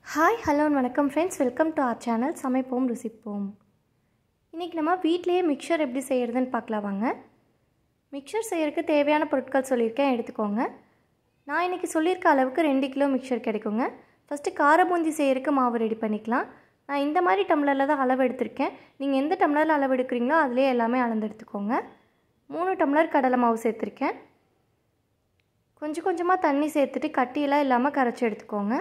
hi hello வணக்கம் friends welcome to our channel சமைப்போம் ருசிப்போம் இன்றைக்கி நம்ம வீட்டிலேயே மிக்சர் எப்படி செய்கிறதுன்னு பார்க்கலாம் வாங்க மிக்சர் செய்கிறதுக்கு தேவையான பொருட்கள் சொல்லியிருக்கேன் எடுத்துக்கோங்க நான் இன்றைக்கி சொல்லியிருக்க அளவுக்கு ரெண்டு கிலோ மிக்சர் கிடைக்குங்க ஃபஸ்ட்டு கார பூந்தி செய்கிறதுக்கு மாவு ரெடி பண்ணிக்கலாம் நான் இந்த மாதிரி டம்ளரில் தான் அளவு எடுத்திருக்கேன் நீங்கள் எந்த டம்ளரில் அளவு எடுக்கிறீங்களோ அதிலே எல்லாமே அளந்து எடுத்துக்கோங்க மூணு டம்ளர் கடலை மாவு சேர்த்துருக்கேன் கொஞ்சம் கொஞ்சமாக தண்ணி சேர்த்துட்டு கட்டியெல்லாம் இல்லாமல் கரைச்சி எடுத்துக்கோங்க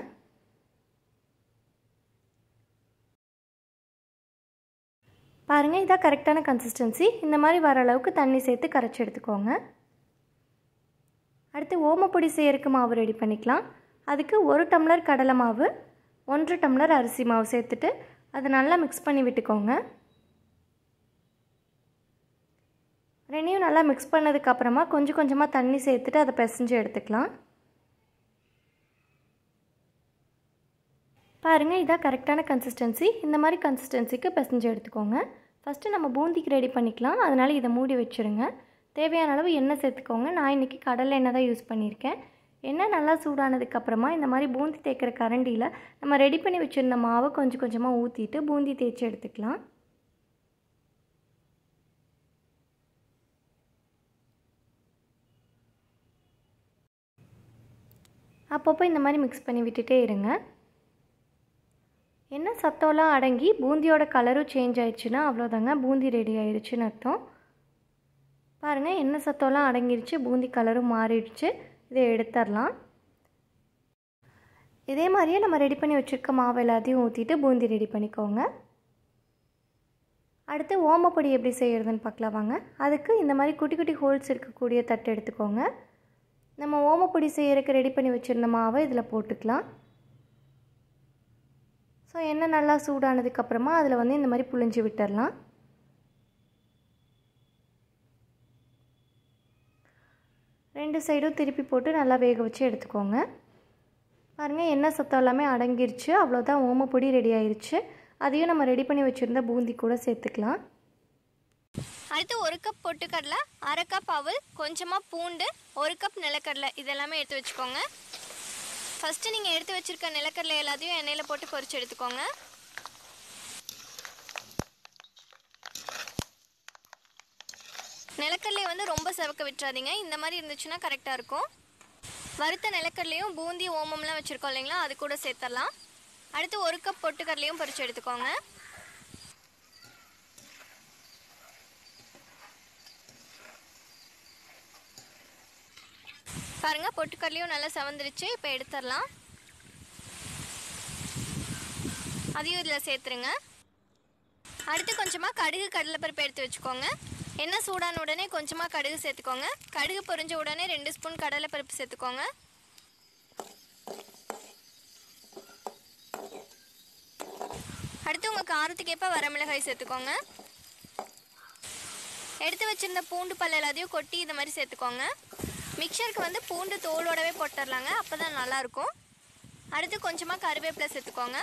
பாருங்கள் இதான் கரெக்டான கன்சிஸ்டன்சி இந்த மாதிரி வர அளவுக்கு தண்ணி சேர்த்து கரைச்சி எடுத்துக்கோங்க அடுத்து ஓமப்பொடி செய்யறதுக்கு மாவு ரெடி பண்ணிக்கலாம் அதுக்கு ஒரு டம்ளர் கடலை மாவு ஒன்றரை டம்ளர் அரிசி மாவு சேர்த்துட்டு அதை நல்லா மிக்ஸ் பண்ணி விட்டுக்கோங்க ரெண்டையும் நல்லா மிக்ஸ் பண்ணதுக்கப்புறமா கொஞ்சம் கொஞ்சமாக தண்ணி சேர்த்துட்டு அதை பிசைஞ்சு எடுத்துக்கலாம் பாருங்கள் இதான் கரெக்டான கன்சிஸ்டன்சி இந்த மாதிரி கன்சிஸ்டன்சிக்கு பிசைஞ்சு எடுத்துக்கோங்க ஃபஸ்ட்டு நம்ம பூந்திக்கு ரெடி பண்ணிக்கலாம் அதனால் இதை மூடி வச்சுருங்க தேவையான அளவு எண்ணெய் சேர்த்துக்கோங்க நான் இன்றைக்கி கடலை எண்ணெய் தான் யூஸ் பண்ணியிருக்கேன் எண்ணெய் நல்லா சூடானதுக்கப்புறமா இந்த மாதிரி பூந்தி தேய்க்கிற கரண்டியில் நம்ம ரெடி பண்ணி வச்சுருந்த மாவை கொஞ்சம் கொஞ்சமாக ஊற்றிட்டு பூந்தி தேய்ச்சி எடுத்துக்கலாம் அப்பப்போ இந்த மாதிரி மிக்ஸ் பண்ணி விட்டுட்டே இருங்க என்ன சத்தம்லாம் அடங்கி பூந்தியோட கலரும் சேஞ்ச் ஆயிடுச்சுன்னா அவ்வளோதாங்க பூந்தி ரெடி ஆயிடுச்சுன்னு அர்த்தம் பாருங்கள் என்ன சத்தம்லாம் அடங்கிருச்சு பூந்தி கலரும் மாறிடுச்சு இதை எடுத்துடலாம் இதே மாதிரியே நம்ம ரெடி பண்ணி வச்சுருக்க மாவு எல்லாத்தையும் ஊற்றிட்டு பூந்தி ரெடி பண்ணிக்கோங்க அடுத்து ஓமப்பொடி எப்படி செய்கிறதுன்னு பார்க்கலாம் வாங்க அதுக்கு இந்த மாதிரி குட்டி குட்டி ஹோல்ஸ் இருக்கக்கூடிய தட்டு எடுத்துக்கோங்க நம்ம ஓமப்பொடி செய்கிறதுக்கு ரெடி பண்ணி வச்சுருந்த மாவை இதில் போட்டுக்கலாம் ஸோ எண்ணெய் நல்லா சூடானதுக்கப்புறமா அதில் வந்து இந்த மாதிரி புழிஞ்சு விட்டுடலாம் ரெண்டு சைடும் திருப்பி போட்டு நல்லா வேக வச்சு எடுத்துக்கோங்க பாருங்கள் எண்ணெய் சத்தம் எல்லாமே அடங்கிருச்சு அவ்வளோதான் ஓமப்பொடி ரெடி ஆயிடுச்சு அதையும் நம்ம ரெடி பண்ணி வச்சுருந்த பூந்தி கூட சேர்த்துக்கலாம் அடுத்து ஒரு கப் பொட்டுக்கடலை அரை கப் அவல் கொஞ்சமாக பூண்டு ஒரு கப் நிலக்கடலை இதெல்லாமே எடுத்து வச்சுக்கோங்க ஃபஸ்ட்டு நீங்கள் எடுத்து வச்சுருக்க நிலக்கடலை எல்லாத்தையும் எண்ணெயில் போட்டு பொரிச்சு எடுத்துக்கோங்க நிலக்கடலையை வந்து ரொம்ப செவக்க விட்டுறாதீங்க இந்த மாதிரி இருந்துச்சுன்னா கரெக்டாக இருக்கும் வறுத்த நிலக்கடலையும் பூந்தி ஓமம்லாம் வச்சுருக்கோம் இல்லைங்களா அது கூட சேர்த்துடலாம் அடுத்து ஒரு கப் பொட்டுக்கடலையும் பொரிச்சு எடுத்துக்கோங்க பாருங்கள் பொட்டுக்கடலையும் நல்லா செவந்துருச்சு இப்போ எடுத்துடலாம் அதையும் இதில் சேர்த்துருங்க அடுத்து கொஞ்சமாக கடுகு கடலைப்பருப்பு எடுத்து வச்சுக்கோங்க எண்ணெய் சூடான உடனே கொஞ்சமாக கடுகு சேர்த்துக்கோங்க கடுகு பொரிஞ்ச உடனே ரெண்டு ஸ்பூன் கடலைப்பருப்பு சேர்த்துக்கோங்க அடுத்து உங்கள் காரத்துக்கு ஏற்ப வரமிளகாய் சேர்த்துக்கோங்க எடுத்து வச்சிருந்த பூண்டு பல் எல்லாத்தையும் கொட்டி இந்த மாதிரி சேர்த்துக்கோங்க மிக்சருக்கு வந்து பூண்டு தோலோடவே போட்டுடலாங்க அப்போ தான் நல்லாயிருக்கும் அடுத்து கொஞ்சமாக கருவேப்பிலை சேர்த்துக்கோங்க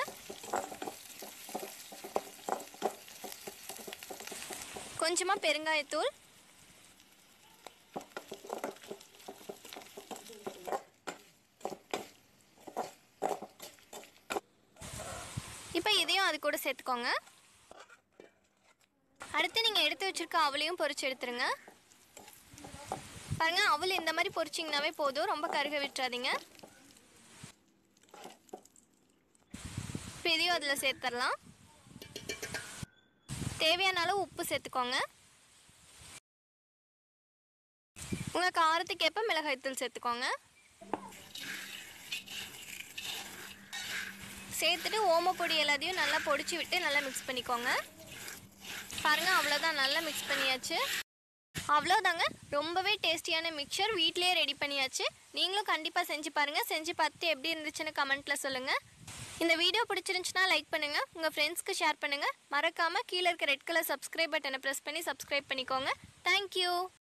கொஞ்சமாக பெருங்காயத்தூள் இப்போ இதையும் அது கூட சேர்த்துக்கோங்க அடுத்து நீங்கள் எடுத்து வச்சிருக்க அவளையும் பொரிச்சு எடுத்துருங்க பாருங்க அவள் இந்த மாதிரி பொரிச்சிங்கனாவே போதும் ரொம்ப கருக விட்டுறாதீங்க இப்போ இதையும் அதில் சேர்த்துடலாம் தேவையான அளவு உப்பு சேர்த்துக்கோங்க உங்கள் காரத்துக்கு ஏற்ப மிளகாய்த்தூள் சேர்த்துக்கோங்க சேர்த்துட்டு ஓமப்பொடி எல்லாத்தையும் நல்லா பொடிச்சு விட்டு நல்லா மிக்ஸ் பண்ணிக்கோங்க பாருங்கள் அவ்வளோதான் நல்லா மிக்ஸ் பண்ணியாச்சு அவ்வளோதாங்க ரொம்பவே டேஸ்டியான மிக்சர் வீட்டிலேயே ரெடி பண்ணியாச்சு நீங்களும் கண்டிப்பாக செஞ்சு பாருங்கள் செஞ்சு பார்த்து எப்படி இருந்துச்சுன்னு கமெண்ட்டில் சொல்லுங்கள் இந்த வீடியோ பிடிச்சிருந்துச்சுன்னா லைக் பண்ணுங்கள் உங்கள் ஃப்ரெண்ட்ஸ்க்கு ஷேர் பண்ணுங்கள் மறக்காமல் கீழே இருக்க ரெட் கலர் சப்ஸ்கிரைப் பட்டனை ப்ரெஸ் பண்ணி சப்ஸ்கிரைப் பண்ணிக்கோங்க தேங்க்யூ